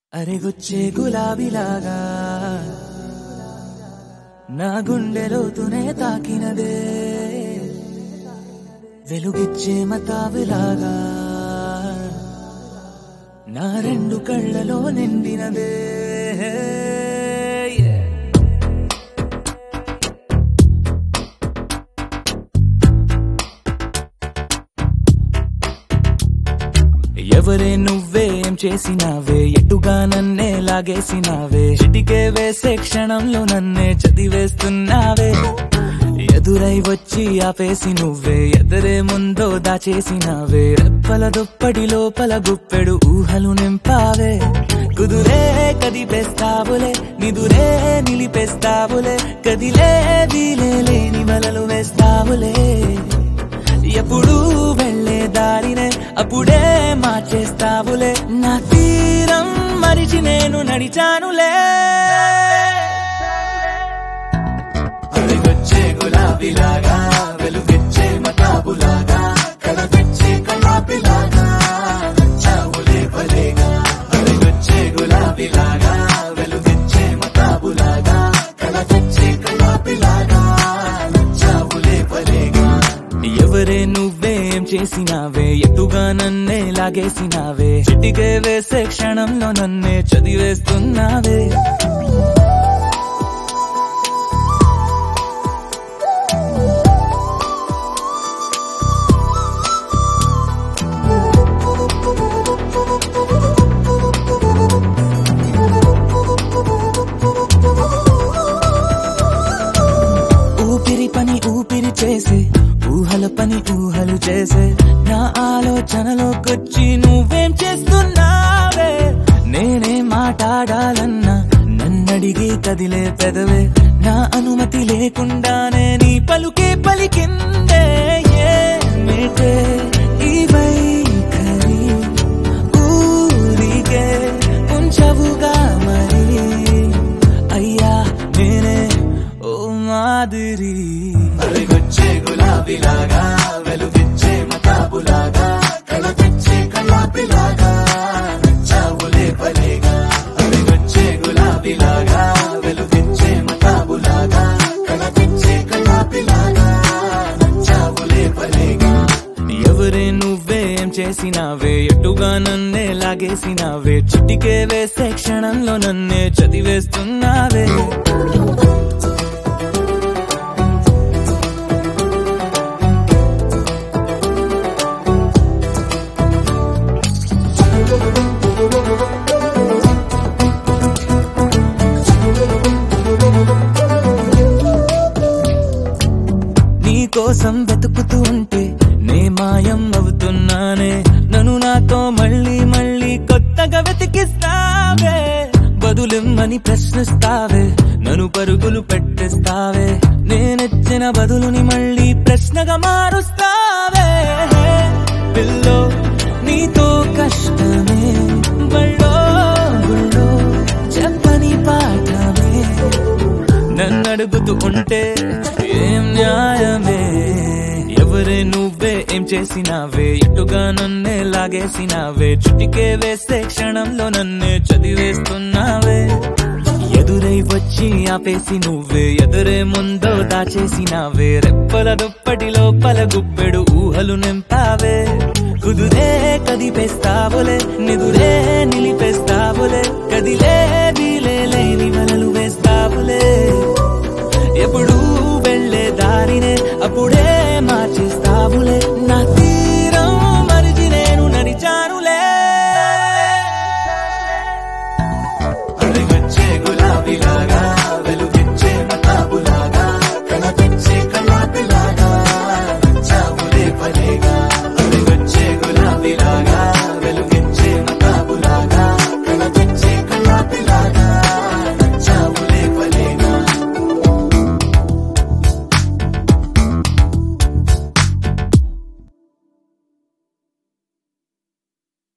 అరెగొచ్చే గులాబీలాగా నా గుండెలోతునే తాకినదే వెలుగిచ్చే మతాబులాగా నా రెండు కళ్ళలో నిండినదే Yeah. ఎవరే నువ్వేం చేసినావే ఎటుగా నన్నే లాగేసినావే చిటికే వేసే క్షణంలో నన్నే చదివేస్తున్నావే ఎదురై వచ్చి ఆపేసి నువ్వే ఎదరే ముందో దాచేసినావే రెప్పల దుప్పటి లోపల గుప్పెడు ఊహలు నింపావే కుదురే కదిపేస్తావులే నిదురే నిలిపేస్తావులే కదిలే వీలే లేని వలలు వేస్తావులే ఎప్పుడు వెళ్ళే దారినే అప్పుడే మార్చేస్తావులే నా తీరం మరిచి నేను నడిచానులే అడిగొచ్చే గులాబీలాగా వెలుగెచ్చే మతాబులాగా కలగొచ్చే కళాపిలాగా నచ్చావులే భలేగా అడిగొచ్చే గులాబీలాగా వెలుగెచ్చే మతాబులాగా కలగొచ్చే కళాపిలాగా నచ్చావులే భలేగా ఎవరే నువ్వేం చేసినావే ఎటుగా నన్నే లాగేసినావే చిటికే వేసే క్షణంలో నన్నే చదివేస్తున్నావే ఊపిరి పని ఊపిరి చేసే ఊహల పని ఊహలు చేసే నా ఆలోచనలోకొచ్చి నువ్వేం చేస్తున్నావే నేనే మాట్లాడాలన్నా నన్నడిగి కదిలే పెదవే నా అనుమతి లేకుండానే నీ పలుకే పలికిందే ఏమిటే ఈ వైఖరి ఊరికే ఉంచవుగా మరి అయ్యా నేనే ఓ మాదిరి అరిగొచ్చే గులాబీలాగా వెలుగిచ్చే మతాబులాగా కళగిచ్చే కళాపిలాగా నచ్చావులే పలేగా అరిగొచ్చే గులాబీలాగా వెలుగిచ్చే మతాబులాగా కళగిచ్చే కళాపిలాగా నచ్చావులే పలేగా ఎవరే నువ్వేం చేసినావే ఎటుగా నన్నే లాగేసినావే చిటికే వేసే క్షణంలో నన్నే చదివేస్తున్నావే నీ కోసం వెతుకుతూ ఉంటే నే మాయం అవుతున్నానే నన్ను నాతో మళ్ళీ మళ్ళీ కొత్తగా వెతికిస్తావే బదులిమ్మని ప్రశ్నిస్తావే నన్ను పరుగులు పెట్టిస్తావే నేనెచ్చిన బదులుని మళ్ళీ ప్రశ్నగా మారుస్తావే పిల్లో నీతో కష్టమే బళ్ళో గుళ్ళో చెప్పని పాఠమే నన్నడుగుతూ ఉంటే ఏం న్యాయమే ఎవరే నువ్వే ఏం చేసినావే ఇటుగా నన్నే లాగేసినావే చుటికే వేసే క్షణంలో నన్నే చదివేస్తున్నావే ఎదురై వచ్చి ఆపేసి నువ్వే ఎదురే ముందో దాచేసినావే రెప్పల దుప్పటి లోపల గుప్పెడు ఊహలు నింపావే కుదురే కదిపేస్తావులే నిదురే నిలిపేస్తావులే కదిలే